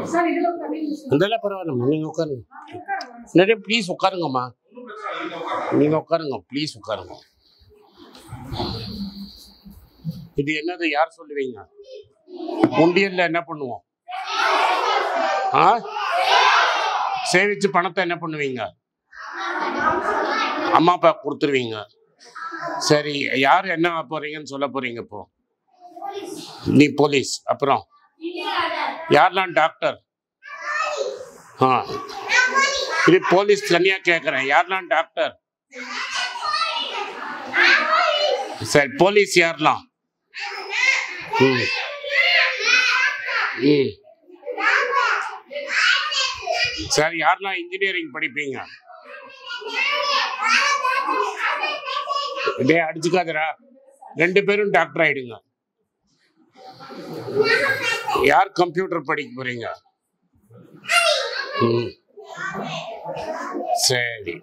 Sir இதுல உட்காந்து அதெல்லாம் பரவாயில்லம்மா நீங்க உட்காருங்க நிறைய ப்ளீஸ் உட்காருங்கம்மா நீங்க உட்காருங்க ப்ளீஸ் உட்காருங்க இது என்னது யார் சொல்லுவீங்க உண்டியல்ல என்ன பண்ணுவோம் ஆ சேவிச்சு பணத்தை என்ன பண்ணுவீங்க அம்மா அப்பா கொடுத்துருவீங்க சரி யார் என்ன போறீங்கன்னு சொல்ல போறீங்க இப்போ நீ போலீஸ் அப்புறம் யாரெல்லாம் டாக்டர் ஆ இது போலீஸ் தனியா கேட்குறேன் யாரெல்லாம் டாக்டர் சரி போலீஸ் யாரெல்லாம் ம் ம் சரி யாரெல்லாம் இன்ஜினியரிங் படிப்பீங்க டேய் அடிச்சுக்காதடா ரெண்டு பேரும் டாக்டர் ஆயிடுங்க யார் கம்ப்யூட்டர் படிக்க போறீங்க ம் சரி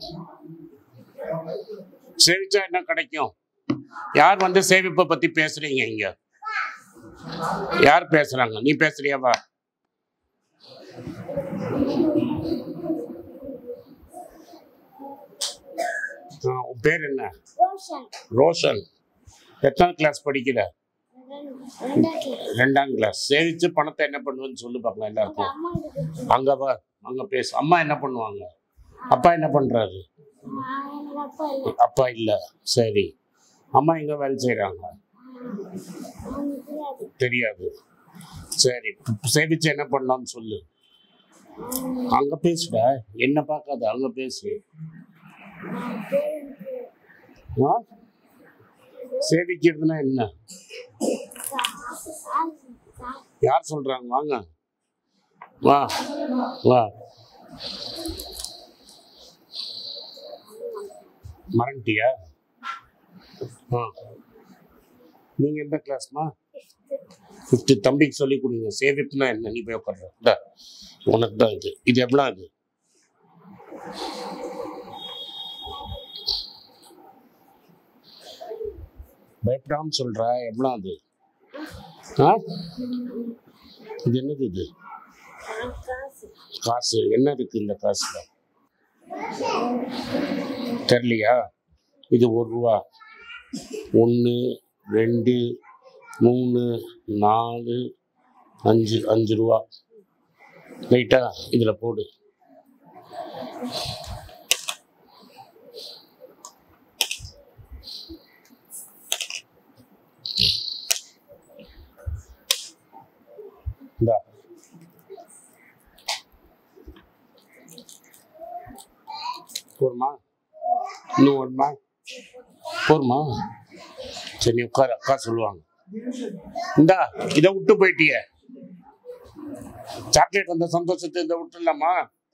சேவிச்சா என்ன கிடைக்கும் யார் வந்து சேமிப்பை பத்தி பேசுறீங்க இங்க யார் பேசுறாங்க நீ பேசுறியாவா ஆ, உன் பேர் என்ன ரோஷன் ரோஷன் எத்தனை கிளாஸ் படிக்கிற ரெண்டாவது ரெண்டாம் கிளாஸ் சேவிச்சு பணத்தை என்ன பண்ணுவேன்னு சொல்லு பார்க்கலாம் எல்லாருக்கும் அம்மா இருக்கு அங்க வா அங்க பேசு அம்மா என்ன பண்ணுவாங்க அப்பா என்ன பண்றாரு எங்க அப்பா இல்லை அப்பா இல்ல சரி அம்மா எங்க வேலை செய்றாங்க அவனுக்கு தெரியாது தெரியாது சரி சேவிச்சு என்ன பண்ணலாம்னு சொல்லு அங்க பேசுடா என்ன பார்க்காத அங்க பேசு ஆ? சேவிக்கிறதுனா என்ன யார் சொல்றாங்க வாங்க வா வா மறந்துட்டியா ஆ நீங்க எந்த கிளாஸ்மா ஃபிஃப்த்து தம்பிக்கு சொல்லி கொடுங்க சேவிப்புனா என்ன நீ போய் உட்கார்ற இந்தா, உனக்கு தான் இது இது எவ்வளோ இது பயப்படாம சொல்றா எவ்வளோ அது ஆ இது என்னது இது காசு காசு என்ன இருக்கு இந்த காசுல தெரியலையா இது ஒரு ரூபா ஒன்று ரெண்டு மூணு நாலு அஞ்சு அஞ்சு ரூபா ரைட்டா இதில் போடு இந்தா போருமா இன்னும் வருமா போருமா சரி நீ உட்காரு அக்கா சொல்லுவாங்க இந்தா இதை விட்டு போயிட்டிய சாக்லேட் வந்த சந்தோஷத்தை இதை விட்டுலாமா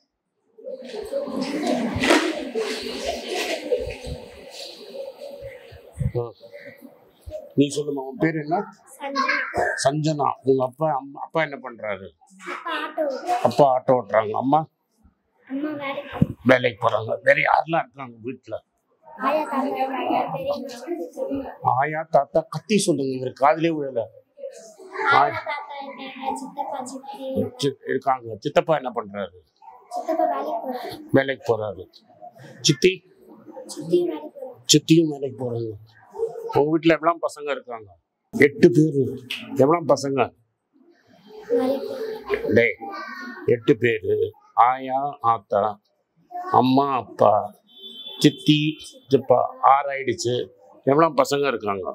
நீ சொல்லுமா உன் பேர் என்ன சஞ்சனா சஞ்சனா உங்க அப்பா அம்மா அப்பா என்ன பண்றாரு அப்பா ஆட்டோ அப்பா ஆட்டோ ஓட்டுறாங்க அம்மா அம்மா வேலைக்கு வேலைக்கு போறாங்க வேற யாரெல்லாம் இருக்காங்க வீட்டுல ஆயா தாத்தா ஆயா பெரியம்மா ஆயா தாத்தா கத்தி சொல்லுங்க இவர் காதுலயே விழல ஆயா தாத்தா இருக்காங்க சித்தப்பா சித்தி சி- இருக்காங்க சித்தப்பா என்ன பண்றாரு சித்தப்பா வேலைக்கு போறாங்க வேலைக்கு போறாரு சித்தி சித்தி வேலைக்கு போறாங்க சித்தியும் வேலைக்கு போறாங்க உங்க வீட்டுல எவ்வளவு பசங்க இருக்காங்க எட்டு பேர் எவ்வளவு பசங்க வேலைக்கு போறாங்க டேய் எட்டு பேர் ஆயா ஆத்தா அம்மா அப்பா சித்தி சித்தப்பா ஆறு ஆயிடுச்சு எவ்வளவு பசங்க இருக்காங்க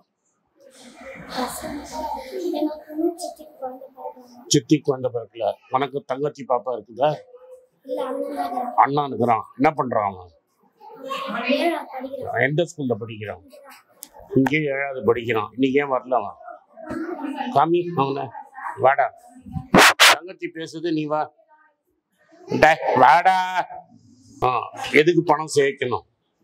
எனக்கு இன்னும் சித்தி குழந்தை பிறந்தாங்க சித்தி குழந்தை பிறக்கல உனக்கு தங்கச்சி பாப்பா இருக்குதா இல்ல அண்ணன் தான் அண்ணா இருக்கிறான் என்ன பண்றான் அவன் ஏழா படிக்கிறான் எந்த ஸ்கூல்ல படிக்கிறான் இங்கே ஏழாவது படிக்கிறான் இன்னைக்கு ஏன் வரல அவன் காமி அவனை வாடா தங்கச்சி பேசுது நீ வா டேய், வாடா ஆ எதுக்கு பணம் சேர்க்கணும்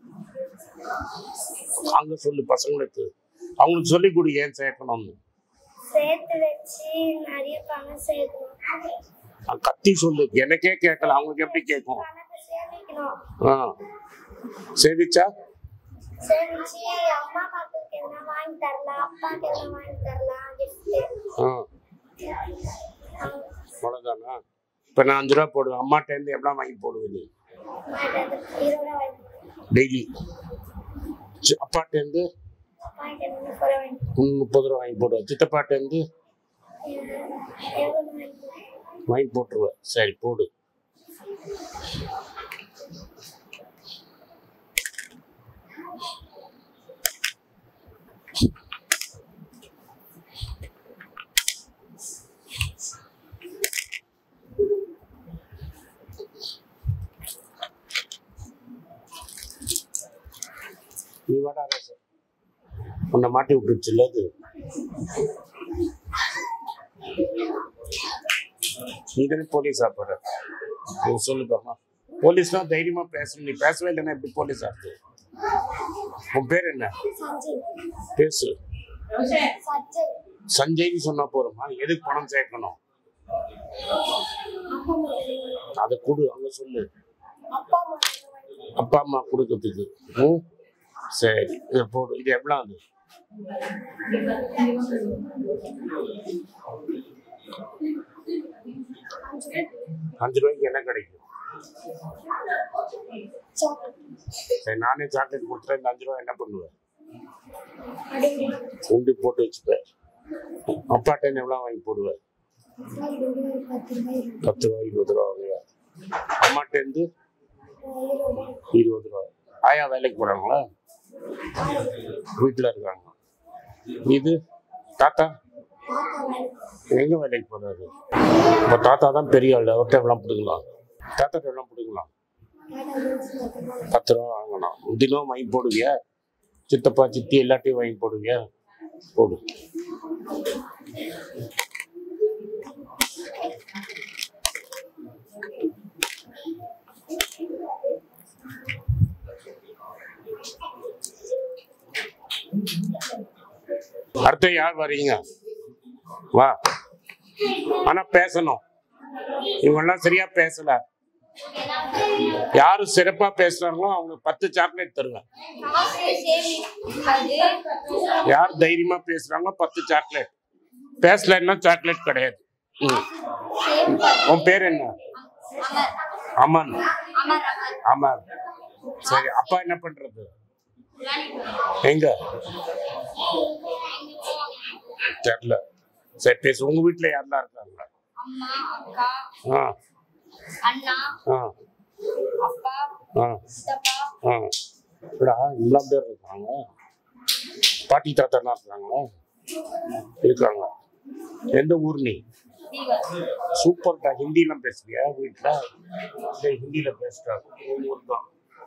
அங்க சொல்லு பசங்களுக்கு அவங்களுக்கு சொல்லி கொடு ஏன் சேர்க்கணும்னு சேர்த்து வச்சு நிறைய பணம் சேர்க்கணும் அஹ் கத்தி சொல்லு எனக்கே கேட்கல அவங்களுக்கு எப்படி கேட்கும் பணத்தை சேமிக்கணும் ஆ சேவிச்சா சேமிச்சு அம்மா அப்பாவுக்கு எதனா வாங்கி தரலாம் அப்பாவுக்கு எதனா வாங்கி தரலாம் gift. ஆ அவ்வளோதானா இப்போ நான் அஞ்சு ரூபா போடுவேன் அம்மாட்டேருந்து எவ்வளோ வாங்கி போடுவேன் நீ மாட்டேன் இருபது ரூபா வாங்கி டெய்லி அப்பாட்டேருந்து வாங்கிட்டு முப்பது ரூபா வாங்கி முப்பது ரூபா வாங்கி போடுவேன் சித்தப்பாட்டேருந்து எழுபது வாங்கி வாங்கி போட்டுருவேன் சரி போடு நீ வாடா சார் உன்னை மாட்டி விட்டுருச்சுல்ல அது நீ தானே போலீஸ் ஆப்படுற நீ சொல்லு பாப்பா போலீஸ்னா தைரியமா பேசணும் நீ பேசவே இல்லைன்னா எப்படி போலீஸ் ஆகுது உன் பேர் என்ன சஞ்சய் பேசு சஞ்சய் சஞ்சய்னு சொன்னா போறோமா எதுக்கு பணம் சேர்க்கணும் அப்பா அம்மா அதை கொடு அங்க சொல்லு அப்பா அம்மா வாங்கி அப்பா அம்மா கொடுக்கறதுக்கு ம் சரி இதை போடு இது எவ்வளோ அது அஞ்சு ரூபாய்க்கு என்ன கிடைக்கும் சாக்லேட் சரி நானே சாக்லேட் கொடுத்துறேன் இந்த அஞ்சு ரூபா என்ன பண்ணுவேன் அடிக்கடி உண்டு போட்டு வச்சுப்பேன் அப்பாட்ட எவ்வளோ வாங்கி போடுவேன் பத்து ரூபாய் பத்து ரூபா இருபது ரூபா வாங்குவேன் அம்மாட்டேருந்து இருபது ரூபாய் இருபது ரூபா ஆயா வேலைக்கு போகிறாங்களா வீட்டில் இருக்காங்க இது தாத்தா தாத்தா வாங்கி எங்கே வேலைக்கு போகிறாரு இப்போ தாத்தா தான் பெரிய ஆள் அவர்கிட்ட எவ்வளோ பிடிக்கலாம் தாத்தாட்ட எவ்வளோ பிடிக்கலாம் தாத்தா வீட்டு பத்து ரூபாய் பத்து ரூபா வாங்கணும் தினம் வாங்கி போடுவியா சித்தப்பா சித்தி எல்லாத்தையும் வாங்கி போடுவியா போடு அடுத்து யார் வரீங்க வா ஆனா பேசணும் இவங்கெல்லாம் சரியா பேசல யாரு சிறப்பா பேசுறாங்களோ அவங்க பத்து சாக்லேட் தருவேன் யார் தைரியமா பேசுறாங்களோ பத்து சாக்லேட் பேசலன்னா சாக்லேட் கிடையாது ம். உன் பேர் என்ன அமன் அமர் சரி அப்பா என்ன பண்றது எங்க தெரியல சரி பேசு உங்க வீட்டுல யாரெல்லாம் இருக்காங்க அம்மா அக்கா ஆ அண்ணா ஆ அப்பா ஆ சித்தப்பா ஆ இப்படா இவ்வளோ பேர் இருக்காங்க பாட்டி தாத்தாலாம் இருக்காங்களா இருக்காங்க எந்த ஊர் நீ தீவன் சூப்பர்டா ஹிந்திலாம் பேசுறியா வீட்டில் சரி ஹிந்தியில் பேசுறா உன் ஊர் தான்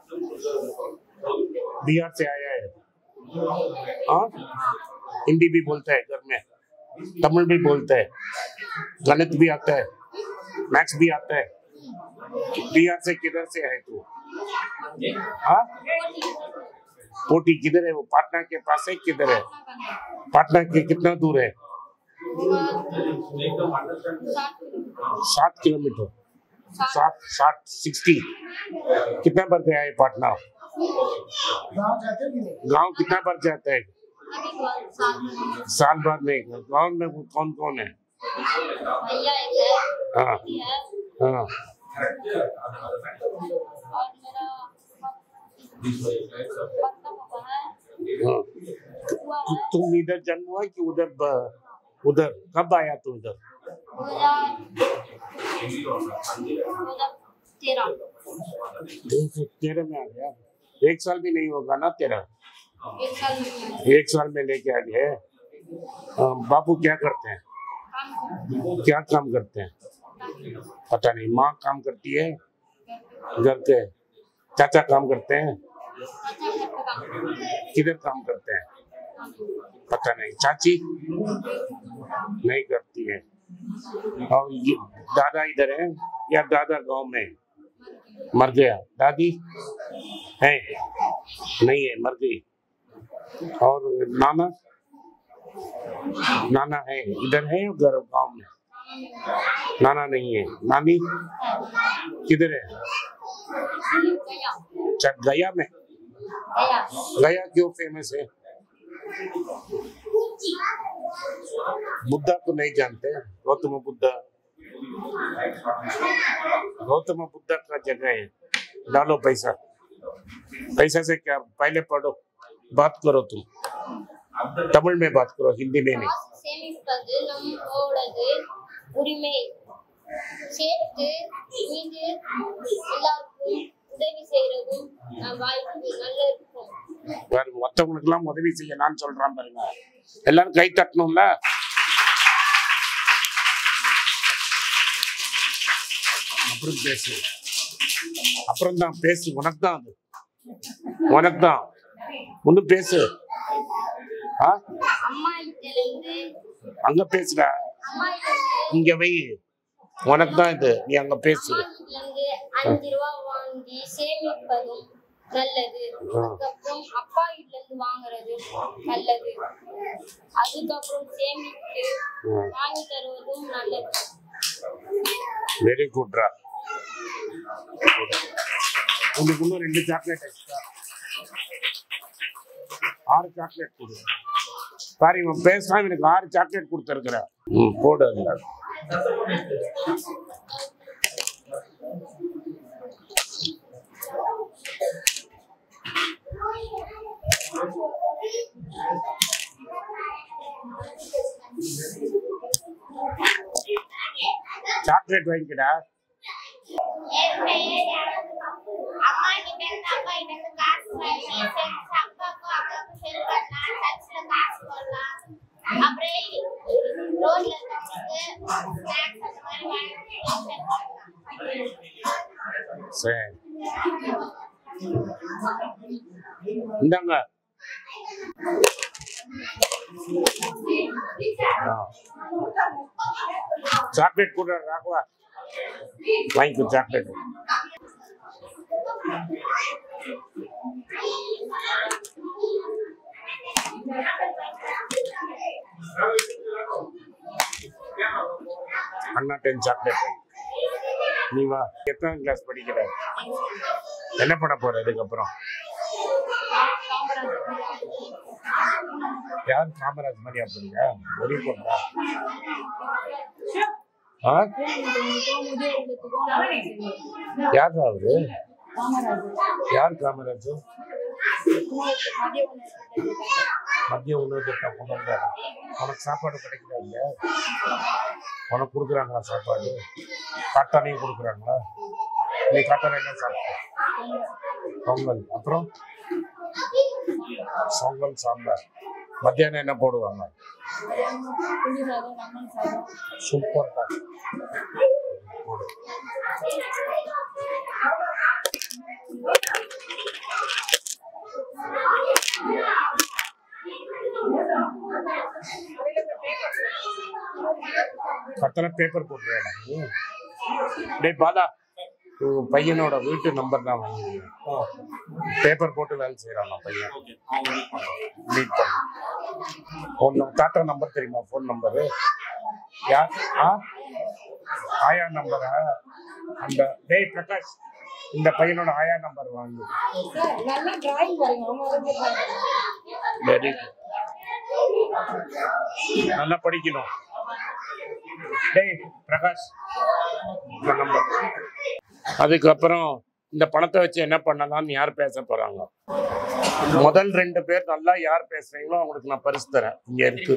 बिहार से आया है हाँ हिंदी भी बोलता है घर में तमिल भी बोलता है गणित भी आता है मैथ्स भी आता है बिहार से किधर से है तू हाँ पोटी किधर है वो पाटना के पास है किधर है पाटना के कितना दूर है सात किलोमीटर सात सात सिक्सटी कितना बार गया है पाटना गांव कितना बार जाता है साल बाद में गांव में वो कौन कौन है भैया एक है हाँ भाभी है हाँ और मेरा पक्का पापा है हाँ बुआ तु- है तुम इधर जन्म हुआ कि उधर ब- उधर कब आया तू इधर दो हजार दो हजार तेरह देख, तेरह में आ गया एक साल भी नहीं होगा ना तेरा एक साल में एक साल में लेके आ गए हाँ, बापू क्या करते हैं काम करता क्या काम करते हैं पता नहीं माँ काम करती है घर के चाचा काम करते हैं अच्छा घर पे काम करता किधर काम करते हैं पता नहीं चाची नहीं करती है और ये दादा इधर है या दादा गांव में है? मर गया दादी है नहीं है मर गई और नाना नाना है इधर है या घर गांव में नाना नहीं है नानी किधर है गया अच्छा गया में गया गया क्यों फेमस है बुद्धा को नहीं जानते गौतम बुद्धा गौतम बुद्ध का जगह है डालो पैसा पैसा से क्या पहले पढ़ो बात करो तुम तमिल में बात करो हिंदी में नहीं காசு சேமிப்பது நம்மோடது உரிமை சேர்த்து மீது எல்லாருக்கும் உதவி செய்யறதும் நம் வாழ்க்கை நல்ல இருக்கும் பாருங்க மற்றவங்களுக்கு எல்லாம் உதவி செய்யலாம்னு சொல்றான் பாருங்க எல்லாரும் கை தட்டணும்ல அப்புறம் பேசு அப்புறம் தான் பேசு உனக்கு தான் அது உனக்கு தான் ஒன்றும் பேசு ஆ அம்மா கிட்ட இருந்து அங்க பேசுடா அம்மா கிட்ட இருந்து இங்க வை உனக்கு தான் இது நீ அங்க பேசு அம்மா கிட்ட இருந்து அஞ்சு ரூபா வாங்கி சேமிப்பதும் நல்லது அதுக்கப்புறம் அப்பா கிட்ட இருந்து வாங்குறது நல்லது அதுக்கப்புறம் சேமித்து வாங்கி தருவதும் நல்லது வெரி குட்ரா உனக்கு இன்னும் ரெண்டு சாக்லேட் எக்ஸ்ட்ரா ஆறு சாக்லேட் கொடு பாரு இவன் பேசுறான் எனக்கு ஆறு சாக்லேட் கொடுத்துருக்குற ம் போடு அதுல சாக்லேட் வாங்கிக்கடா என் பெயர் அம்மா கிட்ட இருந்து அப்பா கிட்ட இருந்து காசு வாங்கி சேர்த்து அப்பாவுக்கும் அக்காவுக்கும் ஹெல்ப் பண்ணலாம் சர்ச்சில் காசு போடலாம் அப்புறம் ரோட்ல இருக்கவங்களுக்கு ஸ்நாக்ஸ் அந்த மாதிரி வாங்கி ஹெல்ப் பண்ணலாம் சரி இந்தாங்க சாக்லேட் கூட ராகுவா வாங்கிக்கோ சாக்லேட் அண்ணா டென் சாக்லேட் வாங்கி நீ வா எத்தனை கிளாஸ் படிக்கிற என்ன பண்ண போற இதுக்கப்புறம் யார் காமராஜ் மாதிரியா போறீங்க ஒரே பொண்ணா ஆ யார் அவரு யார் காமராஜ் மதிய உணவு திட்டம் கொண்டு வந்தாரு உனக்கு சாப்பாடு கிடைக்குதா இல்லையா உனக்கு கொடுக்குறாங்களா சாப்பாடு காட்டானையும் கொடுக்குறாங்களா நீ காட்டான என்ன சாப்பிட்ட பொங்கல் அப்புறம் பொங்கல் சாம்பார் மத்தியானம் என்ன போடுவாங்க சூப்பர் தான் போடு பத்தனை பேப்பர் போட்டுருவேன் நீ டேய் பாலா உன் பையனோட வீட்டு நம்பர் தான் வாங்கிருக்கேன் பேப்பர் போட்டு வேலை செய்யறான் பையன் மீட் பண்ண ஃபோன் டாட்டா நம்பர் தெரியுமா ஃபோன் நம்பரு யார் ஆ ஆயா நம்பரா அந்த டேய் பிரகாஷ் இந்த பையனோட ஆயா நம்பர் வாங்கு நல்லா டிராயிங் பாருங்க அவங்க வரைஞ்சிருக்காங்க வெரி நல்லா படிக்கணும் டேய் பிரகாஷ் இந்த நம்பர் அதுக்கப்புறம் இந்த பணத்தை வச்சு என்ன பண்ணலாம்னு யார் பேச போறாங்க முதல் ரெண்டு பேர் நல்லா யார் பேசுறீங்களோ அவங்களுக்கு நான் பரிசு தரேன் இங்க இருக்கு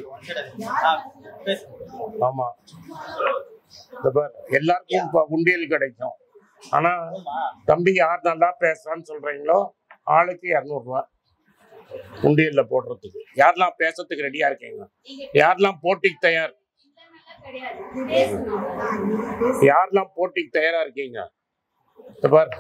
ஆமா இந்த பார், எல்லாருக்கும் இப்ப உண்டியல் கிடைக்கும் ஆனா தம்பி யார் நல்லா பேசுறான்னு சொல்றீங்களோ ஆளுக்கு இரநூறுவா உண்டியல்ல போடுறதுக்கு யாரெல்லாம் பேசுறதுக்கு ரெடியா இருக்கீங்க யாரெல்லாம் போட்டிக்கு தயார் யாரெல்லாம் போட்டிக்கு தயாரா இருக்கீங்க இந்த பார்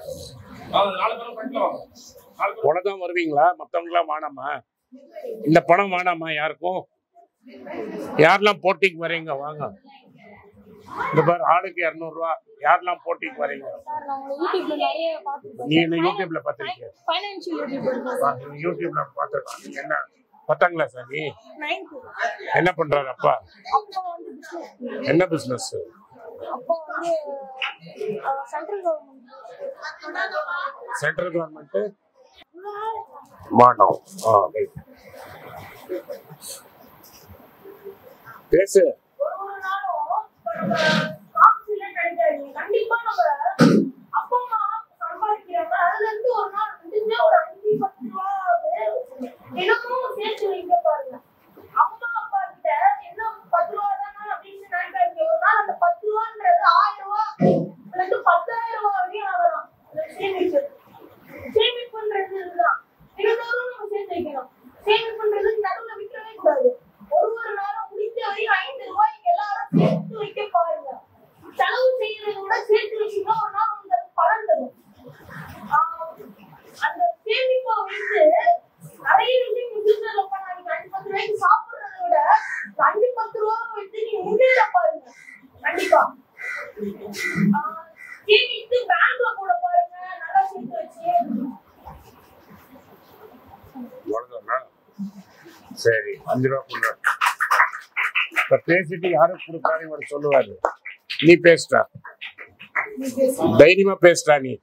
உலகம் வருவீங்களா மத்தவங்களாம் வேணாமா இந்த பணம் வேணாமா யாருக்கும் யாரெல்லாம் போட்டிக்கு வரீங்க வாங்க இந்த பார் ஆளுக்கு இரநூறுவா யாரெல்லாம் போட்டிக்கு வரீங்க சார் நான் உங்களை யூடியூப்ல நிறைய பார்த்துருக்கேன் நீ என்ன யூடியூப்ல பார்த்திருக்கீங்க ஃபைனான்ஷியல் யூடியூபர் நீங்க யூடியூப்ல பார்த்துருக்கீங்க நீங்க என்ன பத்தாம் கிளாஸ் நீ நைன்த்து என்ன பண்றாரு அப்பா அப்பா வந்து பிஸ்னஸ் என்ன பிசினஸ் அப்பா வந்து சென்ட்ரல் கவர்மெண்ட் சென்ட்ரல் கவர்மெண்ட் மானம் ஆ ரைட் பேசு கிடையாது கண்டிப்பா நம்ம அப்பா அம்மா சம்பாதிக்கிறாங்க அதுல இருந்து ஒரு நாள் முடிஞ்ச ஒரு அஞ்சு பத்து ரூபாவது தினமும் சேர்த்து வைக்க பாருங்க அம்மா அப்பா கிட்ட என்ன பத்து ரூபா தானே அப்படின்னு நினைக்காதீங்க ஒரு நாள் அந்த பத்து ரூபான்றது ஆயிரம் ரூபாய் இல்லாட்டி பத்தாயிரம் ரூபாய் வரையும் ஆகலாம் அந்த சேமிப்பு சேமிப்புன்றது இதுதான் தினந்தோறும் நம்ம சேர்த்து வைக்கணும் சேமிப்புன்றது நடுவுல விட்டுறவே கூடாது ஒரு ஒரு நாளும் முடிஞ்ச வரையும் ஐந்து ரூபாய் எல்லாரும் சேர்த்து வைக்க பாருங்க செலவு செய்யறதை விட சேர்த்து வச்சீங்கன்னா ஒரு நாள் உங்களுக்கு பலன் தரும் ஆஹ் அந்த சேமிப்பை வைத்து நிறைய விஷயம் ஃபியூச்சர்ல பண்ணாங்க அஞ்சு பத்து ரூபாய்க்கு சாப்பிடுறதை விட இந்த அஞ்சு பத்து ரூபாவை வச்சு நீங்க முன்னேற பாருங்க கண்டிப்பா ஆஹ் சேமித்து பேங்க்ல கூட பாருங்க நல்லா சேர்த்து வச்சு அவ்வளவுதானா சரி அஞ்சு ரூபா கொண்டு வா. இப்ப பேசிட்டு யாருக்கு கொடுப்பாரு இவர் சொல்லுவாரு நீ பேசுடா தைரியமா பேசுடா நீ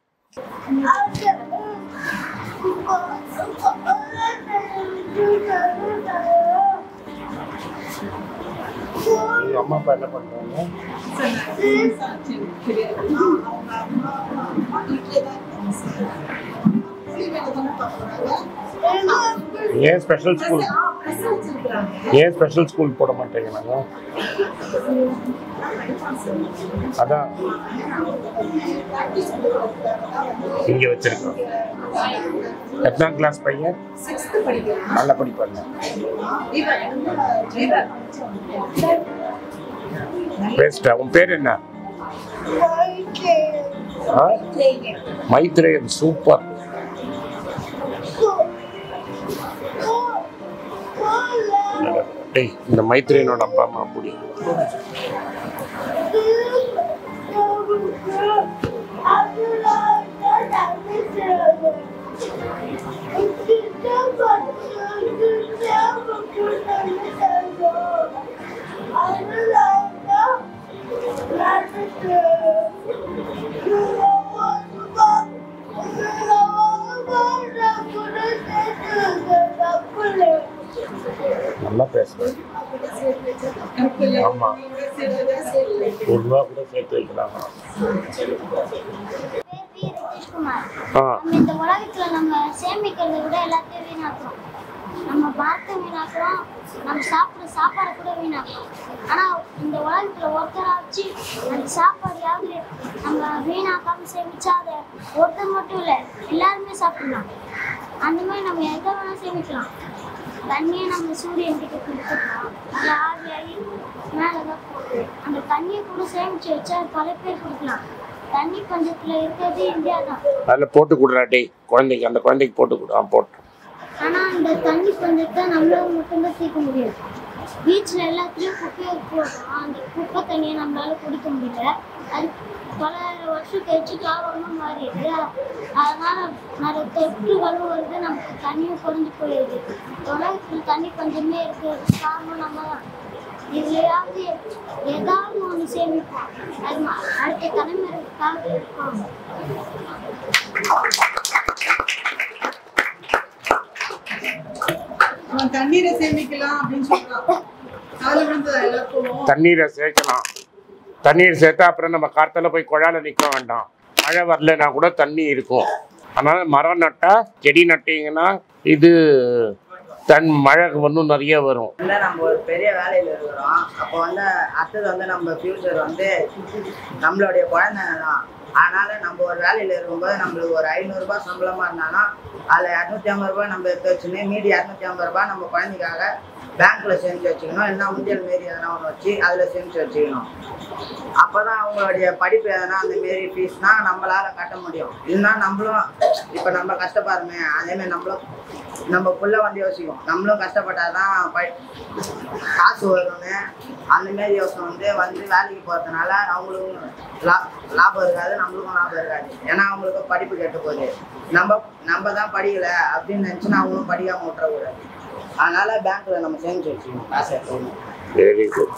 உங்க அம்மா அப்பா என்ன பண்றாங்க ஏன் ஸ்பெஷல் ஸ்கூல் ஏன் ஸ்பெஷல் ஸ்கூல் போட மாட்டேங்கிறாங்க அதான் இங்க வச்சிருக்கோம் எத்தனாம் கிளாஸ் பையன் நல்லா படிப்பாங்க பேசிட்டா உன் பேர் என்ன ஆ? மைத்ரேயன் சூப்பர் டேய் இந்த மைத்ரேயனோட அப்பா அம்மா அப்படி நல்லா பேசுறேன் ஆமா ஒரு ரூபா கூட சேர்த்து வைக்கலாமா பேர் வி. ரித்திஷ்குமார் ஆ நம்ம இந்த உலகத்துல நம்ம சேமிக்கிறதை விட எல்லாத்தையும் வீணாக்குறோம் நம்ம பாரத்தை வீணாக்குறோம் நம்ம சாப்பிட்ற சாப்பாடை கூட வீணாக்குறோம் ஆனா இந்த உலகத்துல ஒருத்தராச்சு அந்த சாப்பாடையாவது நம்ம வீணாக்காம சேமிச்சா அதை ஒருத்தர் மட்டும் இல்லை எல்லாருமே சாப்பிடலாம் அந்த மாதிரி நம்ம எதை வேணா சேமிக்கலாம் தண்ணியை நம்ம சூரியன் கிட்ட கொடுத்துக்கலாம் அது ஆவியாகி மேலே தான் போகுது அந்த தண்ணியை கூட சேமிச்சு வச்சா பல பேர் கொடுக்கலாம் தண்ணி பஞ்சத்துல இருக்கிறது இந்தியா தான் அதில் போட்டு கொடுறா டேய் குழந்தைக்கு அந்த குழந்தைக்கு போட்டு கொடு ஆ போட்டு ஆனா இந்த தண்ணி பஞ்சத்தை நம்மளால மட்டும்தான் தீர்க்க முடியும் பீச்ல எல்லாத்துலயும் குப்பையை போடுறோம் அந்த குப்பை தண்ணியை நம்மளால குடிக்க முடியல அது பல வருஷம் கழிச்சு காரணமா மாறிடுது அதனால நிறைய தொற்றுகளும் வருது நமக்கு தண்ணியும் குறைஞ்சு போயிடுது உலகத்துல தண்ணி பஞ்சமே இருக்கிறது காரணம் நம்ம தான் இதுலயாவது ஏதாவது ஒன்று சேமிப்போம் அது ம- அடுத்த தலைமுறைக்காக இருக்கும் அவன் தண்ணீரை சேமிக்கலாம் அப்படின்னு சொல்றான் அதுல விழுந்ததா எல்லாருக்கும் தண்ணீரை சேர்க்கலாம் தண்ணீர் சேர்த்தா அப்புறம் நம்ம காத்தால போய் குழால நிற்க வேண்டாம் மழை வரலனா கூட தண்ணி இருக்கும் அதனால மரம் நட்டா செடி நட்டீங்கன்னா இது தன் மழை இன்னும் நிறைய வரும் வந்து நம்ம ஒரு பெரிய வேலையில இருக்கிறோம் அப்போ வந்து அடுத்தது வந்து நம்ம ஃபியூச்சர் வந்து நம்மளுடைய குழந்தைங்க தான் அதனால நம்ம ஒரு வேலையில இருக்கும்போது நம்மளுக்கு ஒரு ஐநூறுரூபா சம்பளமா இருந்தாலும் அதில் இரநூத்தி ஐம்பது ரூபாய் நம்ம எடுத்து வச்சுன்னு மீதி இரநூத்தி ஐம்பது ரூபாய் நம்ம குழந்தைக்காக பேங்க்ல சேமிச்சு வச்சுக்கணும் இல்லைன்னா உண்டியல் மாரி எதனா ஒன்று வச்சு அதில் சேமிச்சு வச்சுக்கணும் அப்பதான் அவங்களுடைய படிப்பு எதனா அந்த மாரி ஃபீஸ்னா நம்மளால கட்ட முடியும் இல்லைன்னா நம்மளும் இப்போ நம்ம கஷ்டப்படுறோமே அதே மாதிரி நம்மளும் நம்ம புள்ள வந்து யோசிக்கும் நம்மளும் கஷ்டப்பட்டாதான் ப- காசு வரும்னு அந்த மாரி யோசனை வந்து வந்து வேலைக்கு போகிறதுனால அவங்களுக்கும் லா லாபம் இருக்காது நம்மளுக்கும் லாபம் இருக்காது ஏன்னா அவங்களுக்கு படிப்பு கெட்டு போகுது நம்ம நம்ம தான் படிக்கல அப்படின்னு நினச்சின்னா அவங்களும் படிக்காம விட்டுறக்கூடாது அதனால பேங்க்ல நம்ம சேமிச்சு வச்சுக்கணும் காசு எப்பவுமே வெரி குட்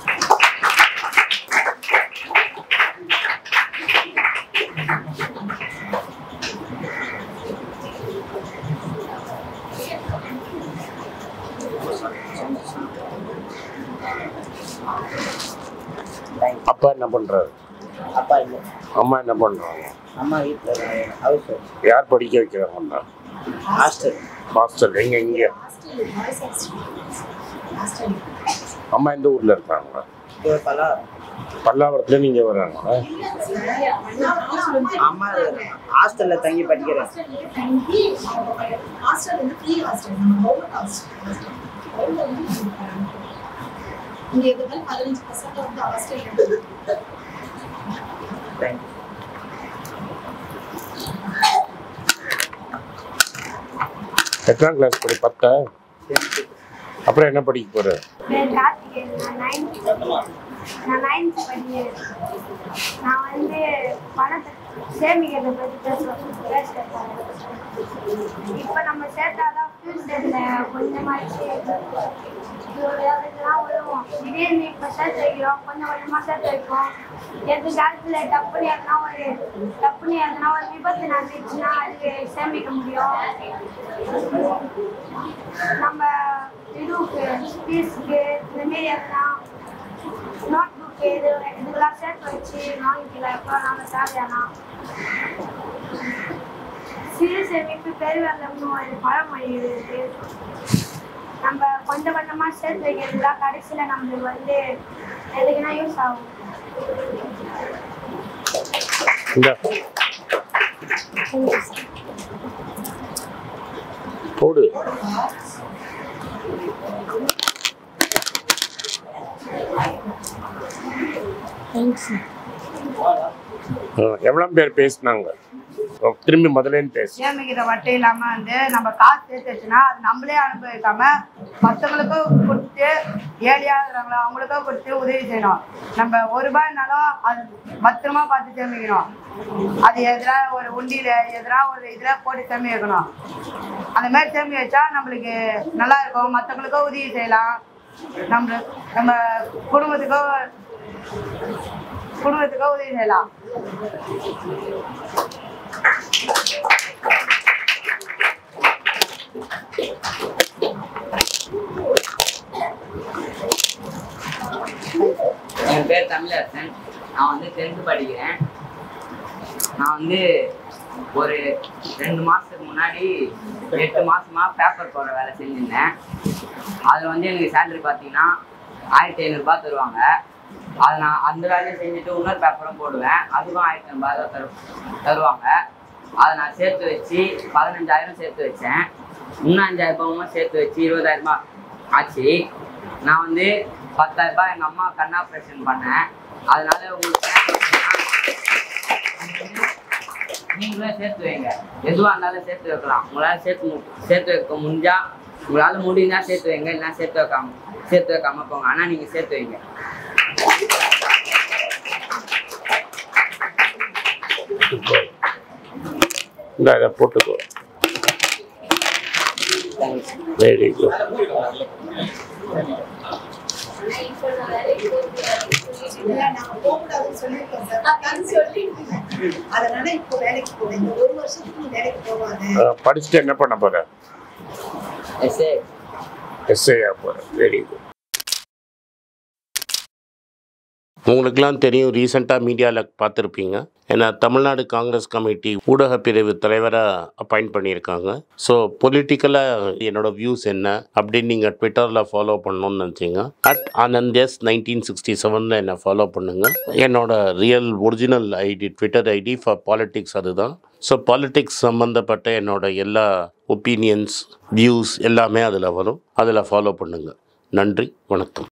அப்பா என்ன பண்றாரு அப்பா இல்லை அம்மா என்ன பண்ணுறாங்க அம்மா வீட்டில் ஹவுஸ் யார் படிக்க வைக்கிறாங்க ஹாஸ்டல் ஹாஸ்டல் எங்கே இங்கே அம்மா எந்த ஊரில் இருக்காங்க இது பலம் பல்லாவரத்துல நீங்கள் வர்றாங்களா அம்மா ஹாஸ்டலில் தங்கி படிக்கிறேன் ஹாஸ்டல் வந்து ஃப்ரீ ஹாஸ்டல் நம்ம கவர்மெண்ட் ஹாஸ்டல் இங்க எதுவுமே பதினஞ்சு பர்சன்ட் வந்து ஹாஸ்டல் தேங்க்யூ எத்தனாம் கிளாஸ் படி பத்தா அப்புறம் என்ன படிக்க போகிற பேர் கார்த்திகேயன் நான் நைன்த் நான் நைன்த் படிக்கிறேன் நான் வந்து பணத்தை சேமிக்கிறத பற்றி பேசுகிறேன் பேசுகிறேன் இப்போ நம்ம சேர்த்தாதான் ஃபியூச்சரில் கொஞ்சமாச்சு இதெல்லாம் வரும் திடீர்னு இப்போ சேர்த்து வைக்கிறோம் கொஞ்சம் கொஞ்சமாக சேர்த்து வைப்போம் எதிர்காலத்தில் டப்புனு எதனா ஒரு டப்புனு எதனா ஒரு விபத்து நடந்துச்சுன்னா அதுக்கு சேமிக்க முடியும் நம்ம இதுவுக்கு ஃபீஸுக்கு இந்த மாரி எதனா நோட் புக்கு இது இதுக்கெல்லாம் சேர்த்து வச்சு வாங்கிக்கலாம் எப்போ நாங்கள் தேவையானா சிறு சேமிப்பு பெருவெள்ளம்னு ஒரு பழமொழி இருக்கு நம்ம கொஞ்சம் கொஞ்சமாக சேர்த்து வைக்கிறதுலாம் கடைசியில் நம்மளுக்கு வந்து எதுக்குன்னா யூஸ் ஆகும் இந்த போடு எவ்வளோ பேர் பேசினாங்க திரும்பி முதலேன்னு பேசு சேமிக்கிற வட்டி இல்லாம வந்து நம்ம காசு சேர்த்து வச்சுன்னா அது நம்மளே அனுபவிக்காம மற்றவங்களுக்கும் கொடுத்து ஏழையா இருக்கிறாங்களோ அவங்களுக்கும் கொடுத்து உதவி செய்யணும் நம்ம ஒரு ரூபாய்னாலும் அது பத்திரமா பார்த்து சேமிக்கணும் அது எதிரா ஒரு உண்டியில எதிரா ஒரு இதுல போட்டு சேமி வைக்கணும் அந்த மாதிரி சேமி வச்சா நம்மளுக்கு நல்லா இருக்கும் மற்றவங்களுக்கும் உதவி செய்யலாம் நம்ம நம்ம குடும்பத்துக்கோ குடும்பத்துக்கோ உதவி செய்யலாம் என் பேர் தமிழரசன் நான் வந்து டென்த்து படிக்கிறேன் நான் வந்து ஒரு ரெண்டு மாதத்துக்கு முன்னாடி எட்டு மாசமா பேப்பர் போடுற வேலை செஞ்சிருந்தேன் அதில் வந்து எனக்கு சேலரி பார்த்தீங்கன்னா ஆயிரத்தி ஐநூறுரூபா தருவாங்க அதை நான் அந்த வேலையை செஞ்சுட்டு இன்னொரு பேப்பரும் போடுவேன் அதுவும் ஆயிரத்தி ஐநூறுபா தான் தரு தருவாங்க அதை நான் சேர்த்து வச்சு பதினஞ்சாயிரம் சேர்த்து வச்சேன் இன்னும் அஞ்சாயிரரூபாவும் சேர்த்து வச்சு இருபதாயிரரூபா ஆச்சு நான் வந்து பத்தாயிரரூபா எங்கள் அம்மா கண் ஆப்ரேஷன் பண்ணேன் அதனால உங்களுக்கு நீங்களும் சேர்த்து வைங்க எதுவாக இருந்தாலும் சேர்த்து வைக்கலாம் உங்களால் சேர்த்து மு- சேர்த்து வைக்க முடிஞ்சா உங்களால் முடிஞ்சா சேர்த்து வைங்க இல்லைன்னா சேர்த்து வைக்காம சேர்த்து வைக்காம போங்க ஆனால் நீங்கள் சேர்த்து வைங்க இந்த இதை போட்டுக்கோ வெரி குட் இல்ல, நாங்க போகக்கூடாதுன்னு சொல்லியிருக்கோம் சார். அதான் சொல்லிட்டு அதனால இப்போ வேலைக்கு போகல இந்த ஒரு வருஷத்துக்கு நீ வேலைக்கு போவாத படிச்சுட்டு என்ன பண்ண போற எஸ்ஏ எஸ்ஐயா போற வெரி குட் உங்களுக்கெல்லாம் தெரியும் ரீசெண்டாக மீடியாவில் பார்த்துருப்பீங்க ஏன்னா தமிழ்நாடு காங்கிரஸ் கமிட்டி ஊடக பிரிவு தலைவராக அப்பாயிண்ட் பண்ணியிருக்காங்க ஸோ பொலிட்டிக்கலாக என்னோட வியூஸ் என்ன அப்படின்னு நீங்கள் ட்விட்டரில் ஃபாலோ பண்ணணும்னு நினச்சிங்க at Anand S nineteen sixty செவனில் என்னை ஃபாலோ பண்ணுங்க என்னோட real original ID Twitter ID for politics அதுதான் ஸோ பாலிட்டிக்ஸ் சம்மந்தப்பட்ட என்னோட எல்லா ஒப்பீனியன்ஸ் வியூஸ் எல்லாமே அதில் வரும் அதில் ஃபாலோ பண்ணுங்கள் நன்றி வணக்கம்